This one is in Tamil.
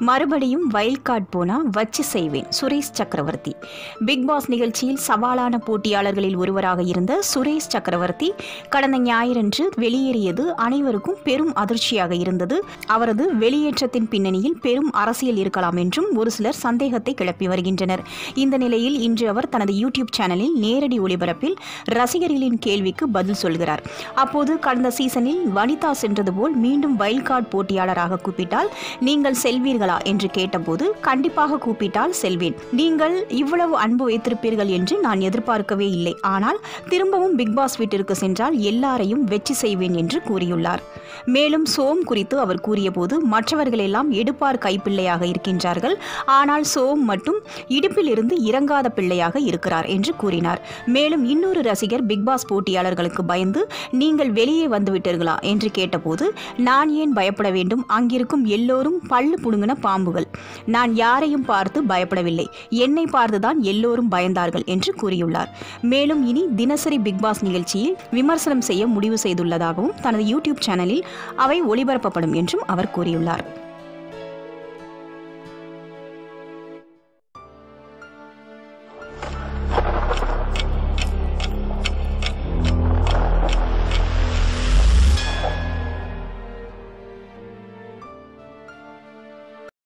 மறுபடியும் வைல்ட் கார்டு போனா வச்சு செய்வேன் சுரேஷ் சக்கரவர்த்தி பிக் பாஸ் நிகழ்ச்சியில் சவாலான போட்டியாளர்களில் ஒருவராக இருந்த சுரேஷ் சக்கரவர்த்தி கடந்த ஞாயிறன்று வெளியேறியது அனைவருக்கும் பெரும் அதிர்ச்சியாக இருந்தது அவரது வெளியேற்றத்தின் பின்னணியில் பெரும் அரசியல் இருக்கலாம் என்றும் ஒரு சிலர் சந்தேகத்தை கிளப்பி வருகின்றனர் இந்த நிலையில் இன்று அவர் தனது யூடியூப் சேனலில் நேரடி ஒளிபரப்பில் ரசிகர்களின் கேள்விக்கு பதில் சொல்கிறார் அப்போது கடந்த சீசனில் வனிதா சென்றது போல் மீண்டும் வைல்ட் கார்டு போட்டியாளராக கூப்பிட்டால் நீங்கள் செல்வீர்களா என்று கேட்டபோது கண்டிப்பாக கூப்பிட்டால் செல்வேன் நீங்கள் இவ்வளவு அன்பு வைத்திருப்பீர்கள் என்று நான் எதிர்பார்க்கவே இல்லை ஆனால் திரும்பவும் பிக் பாஸ் வீட்டிற்கு சென்றால் எல்லாரையும் வெற்றி செய்வேன் என்று கூறியுள்ளார் மேலும் சோம் குறித்து அவர் கூறியபோது மற்றவர்கள் எல்லாம் எடுப்பார் கைப்பிள்ளையாக இருக்கின்றார்கள் ஆனால் சோம் மட்டும் இடுப்பில் இருந்து இறங்காத பிள்ளையாக இருக்கிறார் என்று கூறினார் மேலும் இன்னொரு ரசிகர் பிக் பாஸ் போட்டியாளர்களுக்கு பயந்து நீங்கள் வெளியே வந்துவிட்டீர்களா என்று கேட்டபோது நான் ஏன் பயப்பட வேண்டும் அங்கிருக்கும் எல்லோரும் பல்லு புடுங்கின பாம்புகள் நான் யாரையும் பார்த்து பயப்படவில்லை என்னை பார்த்துதான் எல்லோரும் பயந்தார்கள் என்று கூறியுள்ளார் மேலும் இனி தினசரி பிக் பாஸ் நிகழ்ச்சியில் விமர்சனம் செய்ய முடிவு செய்துள்ளதாகவும் தனது யூடியூப் சேனலில் அவை ஒளிபரப்பப்படும் என்றும் அவர் கூறியுள்ளார்